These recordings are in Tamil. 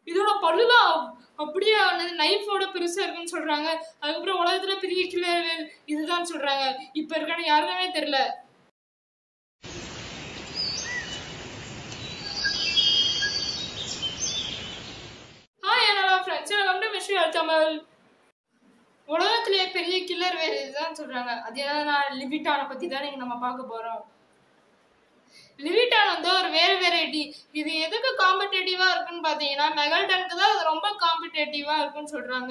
இதோட பல்லுலாம் அப்படியே நைஃபோட பெருசா இருக்குன்னு சொல்றாங்க அதுக்கப்புறம் உலகத்துல பெரிய கிளர் இதுதான் சொல்றாங்க இப்ப இருக்கான யாருக்குமே தெரியல ஹாய் என்னோட friends welcome to mister Tamil உலகத்திலேயே பெரிய கில்லர் வேறு இதுதான் சொல்றாங்க அது என்னன்னா லிவிட்டானை பத்தி தான் இன்னைக்கு நம்ம பார்க்க போறோம் லிவிட்டான் வந்து ஒரு வேறு வெரைட்டி இது எதுக்கு காம்படேட்டிவா இருக்குன்னு பாத்தீங்கன்னா மெகல்டனுக்கு தான் அது ரொம்ப காம்படேட்டிவா இருக்குன்னு சொல்றாங்க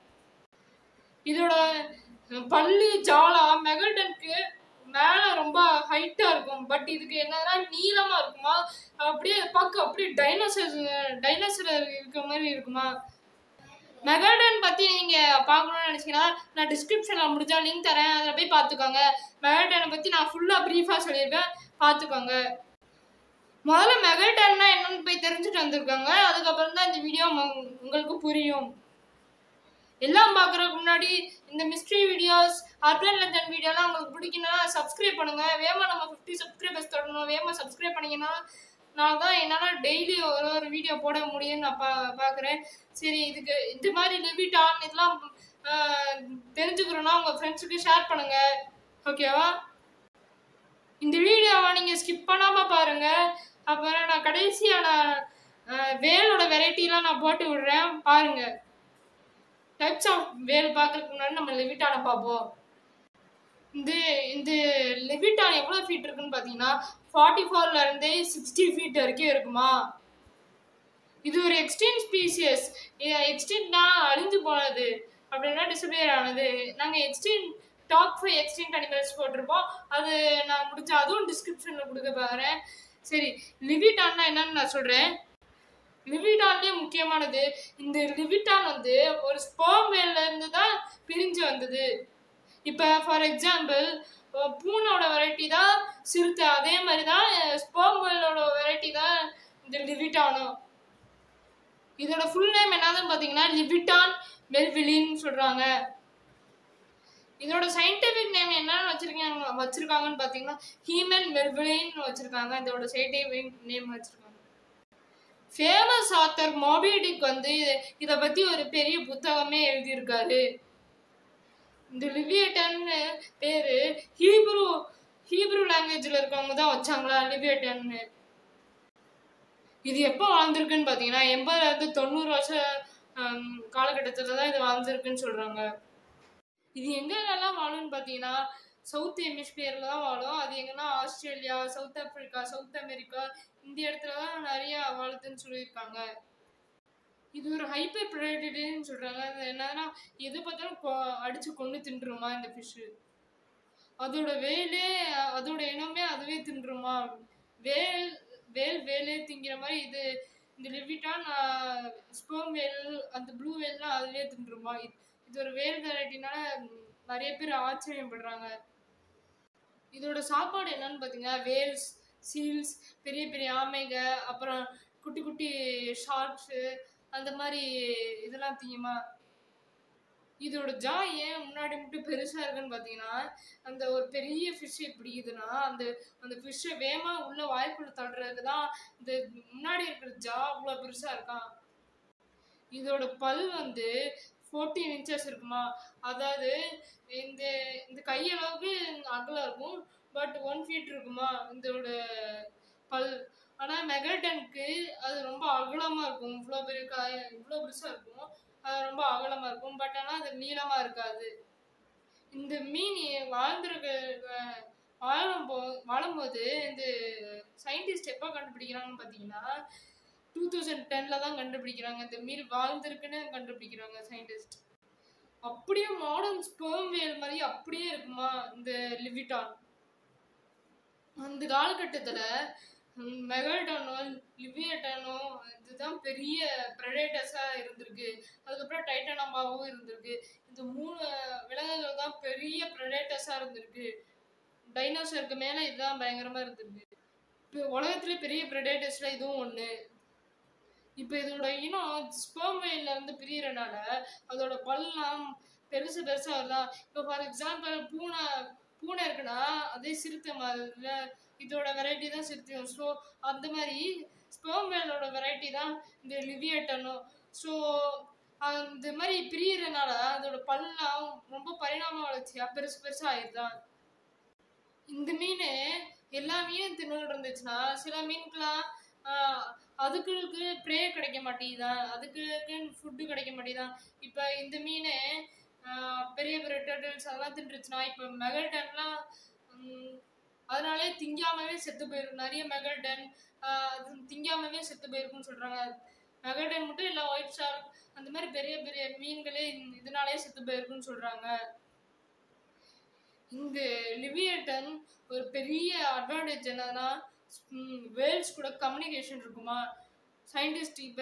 இதோட பல்லு ஜாலா மெகல்டனுக்கு மேல ரொம்ப ஹைட்டா இருக்கும் பட் இதுக்கு என்னன்னா நீளமா இருக்குமா அப்படியே பார்க்க அப்படியே டைனோசர் டைனோசர் இருக்க மாதிரி இருக்குமா மெகல்டன் பத்தி நீங்க பார்க்கணும்னு நினைச்சீங்கன்னா நான் டிஸ்கிரிப்ஷன்ல முடிஞ்சா லிங்க் தரேன் அதில் போய் பார்த்துக்கோங்க மெகல்டனை பத்தி நான் ஃபுல்லா ப்ரீஃபா சொல்லியிருக்கேன் பார்த்துக்கோங்க முதல்ல மெகல்டன்னா என்னன்னு போய் தெரிஞ்சுட்டு வந்திருக்காங்க அதுக்கப்புறம் தான் இந்த வீடியோ உங்களுக்கு புரியும் எல்லாம் பார்க்குறதுக்கு முன்னாடி இந்த மிஸ்ட்ரி வீடியோஸ் அர்பன் லெஜன் வீடியோலாம் உங்களுக்கு பிடிக்கணும்னா சப்ஸ்கிரைப் பண்ணுங்க வேமா நம்ம ஃபிஃப்டி சப்ஸ்கிரைபர்ஸ் தொடரணும் வேமா சப்ஸ்கிரைப் பண்ணீங்கன்னா நான் தான் என்னால் டெய்லி ஒரு ஒரு வீடியோ போட முடியும்னு நான் பா பார்க்குறேன் சரி இதுக்கு இந்த மாதிரி லிமிட்டான் இதெல்லாம் ஆஹ், தெரிஞ்சுக்கிறோன்னா உங்கள் ஃப்ரெண்ட்ஸுக்கு ஷேர் பண்ணுங்க ஓகேவா இந்த வீடியோவை நீங்கள் ஸ்கிப் பண்ணாமல் பாருங்கள் அப்புறம் நான் கடைசியாக நான் ஆஹ், வேலோட வெரைட்டிலாம் நான் போட்டு விடுறேன் பாருங்கள் டைப்ஸ் ஆஃப் வேல் பார்க்கறதுக்கு முன்னாடி நம்ம லெவிட்டானை பார்ப்போம் இந்த இந்த லெவிட்டான் எவ்வளோ ஃபீட் இருக்குன்னு பார்த்தீங்கன்னா ஃபார்ட்டி ஃபோர்ல இருந்தே சிக்ஸ்டி ஃபீட் வரைக்கும் இருக்குமா இது ஒரு எக்ஸ்டீன் ஸ்பீசியஸ் எக்ஸ்டீன்னா அழிஞ்சு போனது அப்படின்னா டிசப்பியர் ஆனது நாங்கள் extinct top five extinct animals போட்டிருப்போம் அது நான் முடிஞ்ச அதுவும் டிஸ்கிரிப்ஷனில் கொடுக்க பாக்குறேன் சரி லிவிட்டான்னா என்னன்னு நான் சொல்கிறேன் லிவிட்டான்லேயே முக்கியமானது இந்த லிவிட்டான் வந்து ஒரு ஸ்போம் இருந்து தான் பிரிஞ்சு வந்தது இப்போ ஃபார் எக்ஸாம்பிள் பூனோட வெரைட்டி தான் சிறுத்தை அதே மாதிரி தான் ஸ்போம் வேலோட வெரைட்டி தான் இந்த லிவிட்டானும் இதோட ஃபுல் நேம் என்னதுன்னு பார்த்தீங்கன்னா லிவிட்டான் மெல்விலின்னு சொல்கிறாங்க இதோட சயின்டிஃபிக் நேம் என்னன்னு வச்சிருக்காங்க வச்சிருக்காங்கன்னு பார்த்தீங்கன்னா ஹீமன் மெல்விலின்னு வச்சிருக்காங்க இதோட சயின்டிஃபிக் நேம் வச்சிருக்காங்க ஃபேமஸ் ஆத்தர் மோபிடிக் வந்து இதை பற்றி ஒரு பெரிய புத்தகமே எழுதியிருக்காரு இந்த லிவியட்டன்னு பேரு ஹீப்ரு ஹீப்ரு லாங்குவேஜில் இருக்கவங்க தான் வச்சாங்களா லிவியட்டன்னு இது எப்போ வாழ்ந்திருக்குன்னு பார்த்தீங்கன்னா எண்பதுல இருந்து தொண்ணூறு வருஷம் காலகட்டத்தில் தான் இது வாழ்ந்திருக்குன்னு சொல்கிறாங்க இது எங்கெல்லாம் வாழும்னு பார்த்தீங்கன்னா சவுத் ஹெமிஸ்பியரில் தான் வாழும் அது எங்கன்னா Australia South Africa South America இந்த இடத்துல தான் நிறைய வாழுதுன்னு சொல்லியிருக்காங்க இது ஒரு ஹைப்பர் ப்ரெடேட்டர்னு சொல்கிறாங்க அது என்னன்னா எது பார்த்தாலும் கொ- அடிச்சு கொண்டு தின்றுமா இந்த ஃபிஷ்ஷு அதோட வேலே அதோட இனமே அதுவே தின்றுமா வேல் வேல் வேலே திங்கிற மாதிரி இது இந்த லிவிட்டான் ஸ்போம் வேல் அந்த ப்ளூ வேல்லாம் அதுவே தின்றுமா இது இது ஒரு வேல் வெரைட்டினால நிறைய பேர் ஆச்சரியப்படுறாங்க இதோட சாப்பாடு என்னன்னு பார்த்தீங்கன்னா வேல்ஸ் சீல்ஸ் பெரிய பெரிய ஆமைங்க அப்புறம் குட்டி குட்டி ஷார்க்ஸு அந்த மாதிரி இதெல்லாம் தீயுமா இதோட ஜா ஏன் முன்னாடி மட்டும் பெருசாக இருக்குன்னு பார்த்தீங்கன்னா அந்த ஒரு பெரிய ஃபிஷ்ஷை பிடிக்குதுன்னா அந்த அந்த ஃபிஷ்ஷை வேமா உள்ள வாய்க்குள்ள தள்ளுறதுக்கு தான் இந்த முன்னாடி இருக்கிற ஜா அவ்வளோ பெருசாக இருக்கான் இதோட பல் வந்து ஃபோர்டீன் இன்ச்சஸ் இருக்குமா அதாவது இந்த இந்த கையளவுக்கு அகலம் இருக்கும் பட் ஒன் ஃபீட் இருக்குமா இதோட பல் ஆனால் மெகல்டனுக்கு அது ரொம்ப அகலமாக இருக்கும் இவ்வளோ பெரிய காய இவ்வளோ பெருசாக இருக்கும் அது ரொம்ப அகலமாக இருக்கும் பட் ஆனால் அது நீளமாக இருக்காது இந்த மீன் வாழ்ந்துருக்க அஹ், வாழும் போ வாழும்போது இந்த சயின்டிஸ்ட் எப்போ கண்டுபிடிக்கிறாங்கன்னு பார்த்தீங்கன்னா டூ தௌசண்ட் டென்னில் தான் கண்டுபிடிக்கிறாங்க இந்த மீன் வாழ்ந்திருக்குன்னு கண்டுபிடிக்கிறாங்க சயின்டிஸ்ட் அப்படியே மாடர்ன் ஸ்பெர்ம் வேல் மாதிரி அப்படியே இருக்குமா இந்த லிவிட்டான் அந்த காலகட்டத்தில் மெகல்டானோ லிவியட்டானோ இதுதான் பெரிய ப்ரெடேட்டர்ஸாக இருந்திருக்கு அதுக்கப்புறம் டைட்டனம்பாவும் இருந்திருக்கு இந்த மூணு விலங்குகள் தான் பெரிய ப்ரெடேட்டர்ஸாக இருந்திருக்கு டைனோசருக்கு மேலே இதுதான் பயங்கரமாக இருந்திருக்கு இப்போ உலகத்துல பெரிய ப்ரெடேட்டர்ஸில் இதுவும் ஒன்று இப்போ இதோட இனம் ஸ்பெர்ம் வெயில்ல இருந்து பிரியறனால அதோட பல்லாம் பெருசு பெருசா வருதா இப்போ ஃபார் எக்ஸாம்பிள் பூனை பூனை இருக்குன்னா அதே சிறுத்தை மாதிரில இதோட வெரைட்டி தான் செத்து ஸோ அந்த மாதிரி ஸ்பெர்ம் வேலோட வெரைட்டி தான் இந்த லிவியேட்டனும் ஸோ அந்த மாதிரி பிரியறனால அதோட பல்லாம் ரொம்ப பரிணாம வளர்ச்சியா பெருசு பெருசா ஆயிடுதான் இந்த மீன் எல்லா மீனும் தின்னுட்டு இருந்துச்சுன்னா சில மீனுக்கெல்லாம் ஆஹ், அதுக்கு ப்ரே கிடைக்க மாட்டேங்குதா அதுக்கு ஃபுட்டு கிடைக்க மாட்டேங்குதா இப்போ இந்த மீன் ஆஹ், பெரிய பெரிய டர்டில்ஸ் அதெல்லாம் தின்றுச்சுன்னா இப்போ மெகல்டன்லாம் அதனாலே திங்காமவே செத்து போயிருக்கு நிறைய மெகல்டன் அது திங்காமவே செத்து போயிருக்குன்னு சொல்றாங்க மெகல்டன் மட்டும் இல்லை ஒயிட் ஷார்க் அந்த மாதிரி பெரிய பெரிய மீன்களே இந்த- இதனாலே செத்து போயிருக்குன்னு சொல்றாங்க இந்த லிவியேட்டன் ஒரு பெரிய அட்வான்டேஜ் என்னன்னா வேல்ஸ் கூட கம்யூனிகேஷன் இருக்குமா சயின்டிஸ்ட் இப்போ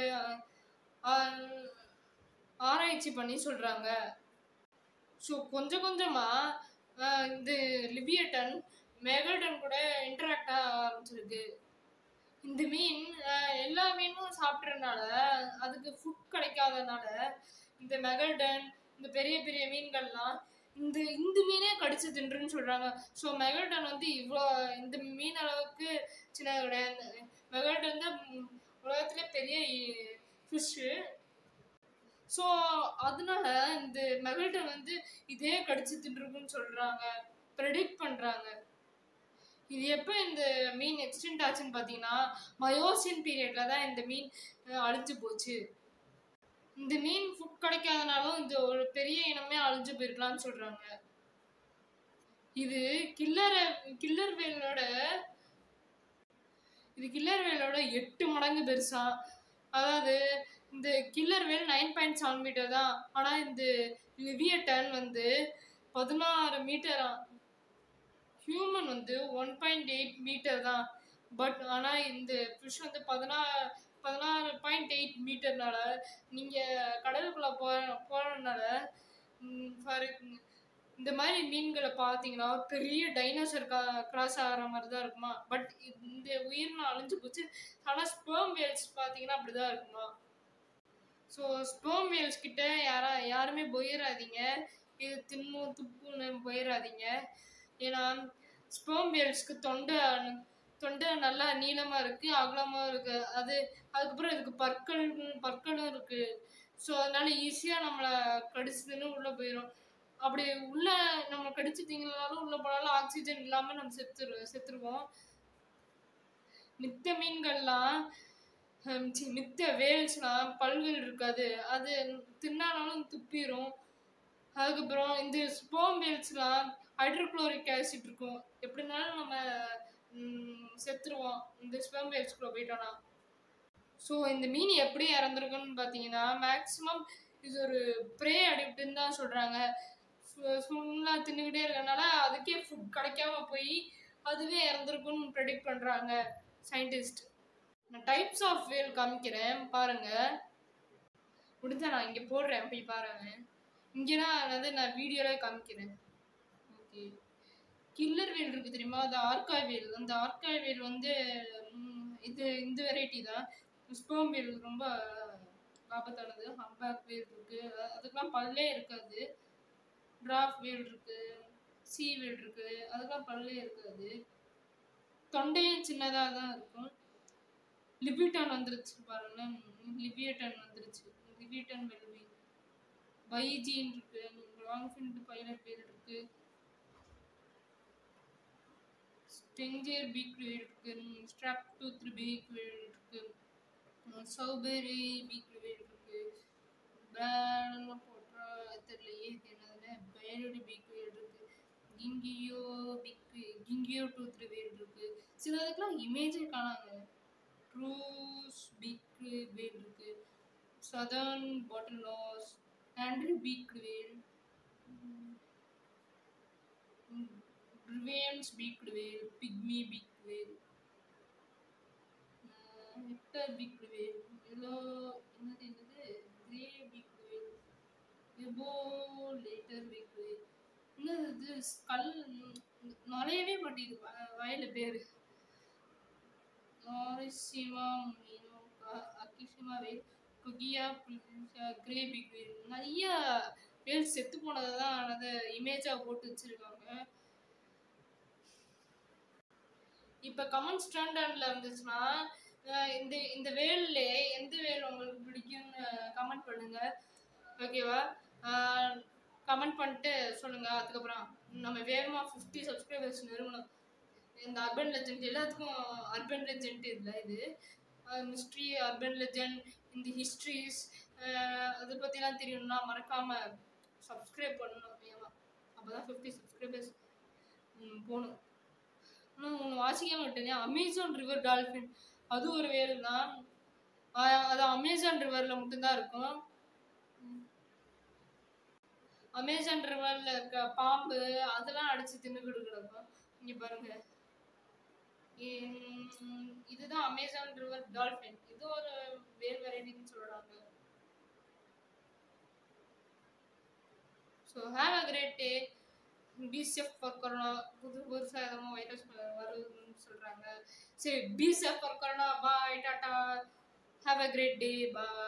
ஆராய்ச்சி பண்ணி சொல்றாங்க ஸோ கொஞ்சம் கொஞ்சமாக இந்த லிவியேட்டன் மெகல்டன் கூட இன்டராக்ட் ஆக ஆரம்பிச்சிருக்கு இந்த மீன் ஆஹ், எல்லா மீனும் சாப்பிட்றதுனால அதுக்கு ஃபுட் கிடைக்காதனால இந்த மெகல்டன் இந்த பெரிய பெரிய மீன்கள்லாம் இந்த இந்த மீனே கடிச்சு தின்றுன்னு சொல்றாங்க ஸோ மெகல்டன் வந்து இவ்வளோ இந்த மீன் அளவுக்கு சின்ன கிடையாது மெகல்டன் தான் ம், உலகத்திலே பெரிய ஃபிஷ்ஷு ஸோ அதனால இந்த மெகல்டன் வந்து இதே கடிச்சு தின்றுக்குன்னு சொல்றாங்க ப்ரெடிக்ட் பண்றாங்க இது எப்போ இந்த மீன் எக்ஸ்டெண்ட் ஆச்சுன்னு பார்த்தீங்கன்னா மயோசின் பீரியட்ல தான் இந்த மீன் அஹ், அழிஞ்சு போச்சு இந்த மீன் ஃபுட் கிடைக்காதனாலும் இந்த ஒரு பெரிய இனமே அழிஞ்சு போயிருக்கலாம்னு சொல்றாங்க இது கில்லர் கில்லர் வேலோட இது கில்லர் வேலோட எட்டு மடங்கு பெருசா அதாவது இந்த killer whale nine point seven metre தான் ஆனால் இந்த லிவியட்டன் வந்து பதினாறு மீட்டரா ஹியூமன் வந்து ஒன் பாயிண்ட் எயிட் மீட்டர் தான் பட் ஆனால் இந்த ஃபிஷ் வந்து பதினாறு பதினாறு பாயிண்ட் எயிட் மீட்டர்னால நீங்கள் கடலுக்குள்ளே போ போகிறதுனால ஃபார் இந்த மாதிரி மீன்களை பார்த்தீங்கன்னா பெரிய டைனோசர் கா கிராஸ் ஆகிற மாதிரி தான் இருக்குமா பட் இந்த உயிரினம் அழிஞ்சு போச்சு ஆனால் ஸ்பெர்ம் வேல்ஸ் பார்த்தீங்கன்னா அப்படி தான் இருக்குமா ஸோ ஸ்பெர்ம் வேல்ஸ் கிட்ட யாரா யாருமே போயிடாதீங்க இது தின்னும் துப்புன்னு போயிடாதீங்க ஏன்னா ஸ்பெர்ம் வேல்ஸ்க்கு தொண்டை தொண்டை நல்லா நீளமாக இருக்குது அகலமாக இருக்குது அது அதுக்கப்புறம் இதுக்கு பற்கள் பற்களும் இருக்குது ஸோ அதனால ஈஸியாக நம்மளை கடிச்சதுன்னு உள்ளே போயிடும் அப்படி உள்ள நம்ம கடிச்சு திங்கனாலும் உள்ள போனாலும் ஆக்சிஜன் இல்லாமல் நம்ம செத்துரு செத்துருவோம் மித்த மீன்கள்லாம் ஹம், சி, மித்த வேல்ஸ்லாம் பல்கள் இருக்காது அது தின்னாலும் துப்பிரும் அதுக்கப்புறம் இந்த ஸ்போம் வேல்ஸ்லாம் ஹைட்ரோக்ளோரிக் ஆசிட் இருக்கும் எப்படினாலும் நம்ம ம், செத்துருவோம் இந்த ஸ்பெர்ம் வேல்ஸ்குள்ளே போயிட்டோம்னா ஸோ இந்த மீன் எப்படி இறந்துருக்குன்னு பார்த்தீங்கன்னா மேக்ஸிமம் இது ஒரு ப்ரே அடிக்ட்டுன்னு தான் சொல்கிறாங்க ஃபுல்லாக தின்னுக்கிட்டே இருக்கறனால அதுக்கே ஃபுட் கிடைக்காம போய் அதுவே இறந்துருக்குன்னு ப்ரெடிக்ட் பண்ணுறாங்க சயின்டிஸ்ட் நான் டைப்ஸ் ஆஃப் வேல் காமிக்கிறேன் பாருங்க முடிஞ்சா நான் இங்கே போடுறேன் போய் பாருங்க இங்கே தான் வந்து நான் வீடியோவில் காமிக்கிறேன் ஓகே கில்லர் வேல் இருக்கு தெரியுமா அது ஆர்காய் வேல் அந்த ஆர்காய் வேல் வந்து ம், இது இந்த வெரைட்டி தான் ஸ்போம் வேல் ரொம்ப ஆபத்தானது ஹம்பேக் வேல் இருக்கு அ- அதுக்கெல்லாம் பல்லே இருக்காது டிராஃப் வேல் இருக்கு சி வேல் இருக்கு அதுக்கெல்லாம் பல்லே இருக்காது தொண்டையும் சின்னதாக தான் இருக்கும் லிபிட்டான் வந்துருச்சு பாருங்களேன் லிபியட்டன் வந்துருச்சு லிபியட்டன் வெல்வி பைஜின் இருக்கு லாங்ஃபிண்ட் பைலட் வேல் இருக்கு ஸ்டெஞ்சர் பீக் வேல் இருக்கு ஸ்ட்ராப் டூத் பீக் வேல் இருக்கு சௌபெரி பீக் வேல் இருக்கு பிராண்ட்லாம் போட்டா தெரியலையே இது என்னதுன்னு பைலட் பீக் வேல் இருக்கு கிங்கியோ பிக் கிங்கியோ டூத் வேல் இருக்கு சில இதுக்கெல்லாம் இமேஜே காணாங்க ட்ரூஸ் பீக் வேல் இருக்கு southern bottle nose Andrews beaked whale ரிவேன்ஸ் beaked whale pygmy beaked whale Hector beaked whale எல்லோ என்னது என்னது கிரே பீக்டு வேல் எபோ லேட்டர் பீக்டு வேல் என்னது இது ஸ்கல் நுழையவே மாட்டேங்குது வ- வயலு பேர் நாரிசிமா மீனோகா அக்கிஷிமா வேல் குகியா புலிசா கிரே பிக் வேல் நிறைய வேல் செத்து போனதை தான் அதை இமேஜாக போட்டு வச்சிருக்காங்க இப்போ கமெண்ட் ஸ்டாண்டர்டில் இருந்துச்சுன்னா அஹ் இந்த இந்த வேல்ல எந்த வேல் உங்களுக்கு பிடிக்கும்னு கமெண்ட் பண்ணுங்க ஓகேவா கமெண்ட் பண்ணிட்டு சொல்லுங்க அதுக்கப்புறம் நம்ம வேகமாக ஃபிஃப்டி சப்ஸ்கிரைபர்ஸ் நெருங்கணும் இந்த அர்பன் லெஜெண்ட் எல்லாத்துக்கும் அர்பன் லெஜெண்ட் இல்லை இது மிஸ்ட்ரி அர்பன் லெஜெண்ட் இந்த ஹிஸ்ட்ரிஸ் அதை பற்றிலாம் தெரியணும்னா மறக்காமல் சப்ஸ்கிரைப் பண்ணணும் வேகமாக அப்போ தான் ஃபிஃப்டி சப்ஸ்கிரைபர்ஸ் போகணும் இன்னும் ஒன்று வாசிக்காம விட்டேனே அமேசான் ரிவர் டால்ஃபின் அது ஒரு வேல் தான் ஆஹ் அது அமேசான் ரிவரில் மட்டும்தான் இருக்கும் அமேசான் ரிவரில் இருக்க பாம்பு அதெல்லாம் அடிச்சு தின்னுக்கிட்டு கிடக்கும் இங்க பாருங்க உம் இதுதான் அமேசான் ரிவர் டால்ஃபின் இது ஒரு வேல் வெரைட்டின்னு சொல்றாங்க so have a great day PCF for corona புது புதுசாக எதுவும் வைரஸ் வருதுன்னு சொல்கிறாங்க சரி PCF for corona bye tata have a great day bye